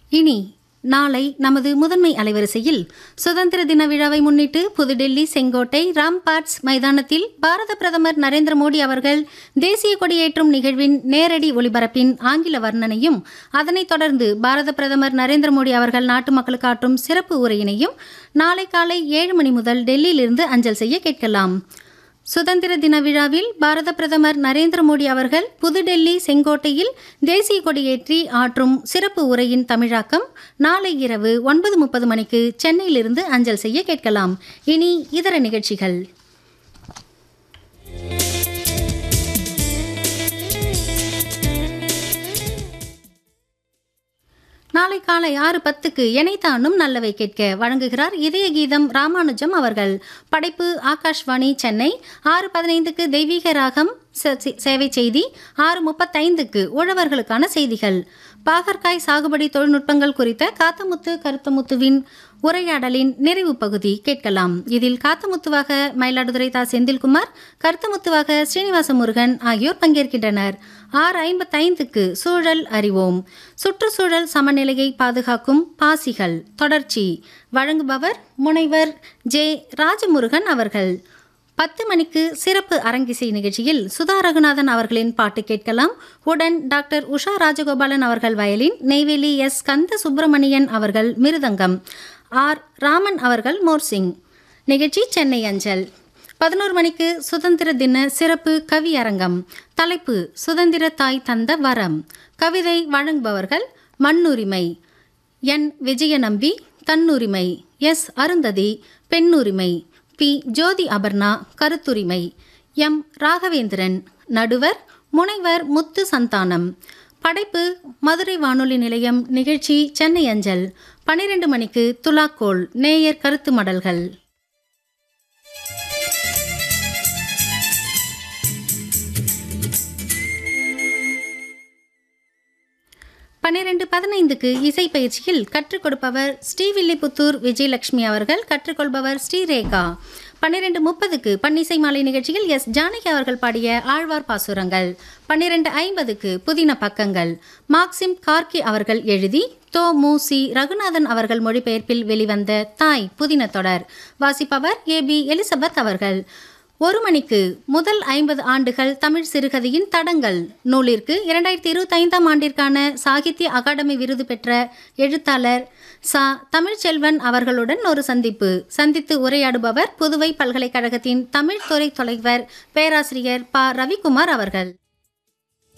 இனி நாளை நமது முதன்மை அலைவரிசையில் சுதந்திர தின விழாவை முன்னிட்டு புதுடெல்லி செங்கோட்டை ராம்பாட்ஸ் மைதானத்தில் பாரத பிரதமர் நரேந்திர மோடி அவர்கள் தேசிய கொடியேற்றும் நிகழ்வின் நேரடி ஒளிபரப்பின் ஆங்கில வர்ணனையும் அதனைத் தொடர்ந்து பாரத பிரதமர் நரேந்திர மோடி அவர்கள் நாட்டு மக்களுக்கு ஆற்றும் சிறப்பு உரையினையும் நாளை காலை ஏழு மணி முதல் டெல்லியிலிருந்து அஞ்சல் செய்ய கேட்கலாம் சுதந்திர தின விழாவில் பாரத பிரதமர் நரேந்திர மோடி அவர்கள் புதுடெல்லி செங்கோட்டையில் தேசிய கொடியேற்றி ஆற்றும் சிறப்பு உரையின் தமிழாக்கம் நாளை இரவு ஒன்பது முப்பது மணிக்கு சென்னையிலிருந்து அஞ்சல் செய்ய கேட்கலாம் இனி இதர நிகழ்ச்சிகள் நாளை காலை ஆறு பத்துக்கு எனைத்தானும் நல்லவை கேட்க வழங்குகிறார் இதய கீதம் ராமானுஜம் அவர்கள் படைப்பு ஆகாஷ்வாணி சென்னை ஆறு பதினைந்துக்கு தெய்வீக ராகம் சே- சே- சேவை செய்தி ஆறு முப்பத்தைந்துக்கு உழவர்களுக்கான செய்திகள் பாகற்காய் சாகுபடி தொழில்நுட்பங்கள் குறித்த காத்தமுத்து கருத்தமுத்துவின் உரையாடலின் நிறைவு பகுதி கேட்கலாம் இதில் காத்தமுத்துவாக மயிலாடுதுறை தா செந்தில்குமார் கருத்தமுத்துவாக ஸ்ரீனிவாச முருகன் ஆகியோர் பங்கேற்கின்றனர் ஆறு ஐம்பத்தைந்துக்கு சூழல் அறிவோம் சுற்றுச்சூழல் சமநிலையை பாதுகாக்கும் பாசிகள் தொடர்ச்சி வழங்குபவர் முனைவர் ஜே ராஜமுருகன் அவர்கள் பத்து மணிக்கு சிறப்பு அரங்கிசை நிகழ்ச்சியில் சுதா ரகுநாதன் அவர்களின் பாட்டு கேட்கலாம் உடன் டாக்டர் உஷா ராஜகோபாலன் அவர்கள் வயலின் நெய்வேலி எஸ் கந்த சுப்பிரமணியன் அவர்கள் மிருதங்கம் ஆர் ராமன் அவர்கள் மோர்சிங் நிகழ்ச்சி சென்னை அஞ்சல் பதினோரு மணிக்கு சுதந்திர தின சிறப்பு கவி அரங்கம் தலைப்பு சுதந்திர தாய் தந்த வரம் கவிதை வழங்குபவர்கள் மண்ணுரிமை என் விஜயநம்பி தன்னுரிமை எஸ் அருந்ததி பெண்ணுரிமை பி ஜோதி அபர்ணா கருத்துரிமை எம் ராகவேந்திரன் நடுவர் முனைவர் முத்து சந்தானம் படைப்பு மதுரை வானொலி நிலையம் நிகழ்ச்சி சென்னை அஞ்சல் பன்னிரண்டு மணிக்கு துலாக்கோல் நேயர் கருத்து மடல்கள் பன்னிரண்டு பதினைந்துக்கு இசை பயிற்சியில் கற்றுக் கொடுப்பவர் ஸ்ரீவில்லிபுத்தூர் விஜயலட்சுமி அவர்கள் கற்றுக்கொள்பவர் ஸ்ரீரேகா பன்னிரெண்டு முப்பதுக்கு பன்னிசை மாலை நிகழ்ச்சியில் எஸ் ஜானகி அவர்கள் பாடிய ஆழ்வார் பாசுரங்கள் பன்னிரெண்டு ஐம்பதுக்கு புதின பக்கங்கள் மார்க்சிம் கார்கி அவர்கள் எழுதி தோ மு சி ரகுநாதன் அவர்கள் மொழிபெயர்ப்பில் வெளிவந்த தாய் புதின தொடர் வாசிப்பவர் ஏ பி எலிசபெத் அவர்கள் ஒரு மணிக்கு முதல் ஐம்பது ஆண்டுகள் தமிழ் சிறுகதையின் தடங்கள் நூலிற்கு இரண்டாயிரத்தி இருபத்தைந்தாம் ஆண்டிற்கான சாகித்ய அகாடமி விருது பெற்ற எழுத்தாளர் சா தமிழ்ச்செல்வன் அவர்களுடன் ஒரு சந்திப்பு சந்தித்து உரையாடுபவர் புதுவை பல்கலைக்கழகத்தின் தமிழ் துறை தலைவர் பேராசிரியர் ப ரவிக்குமார் அவர்கள்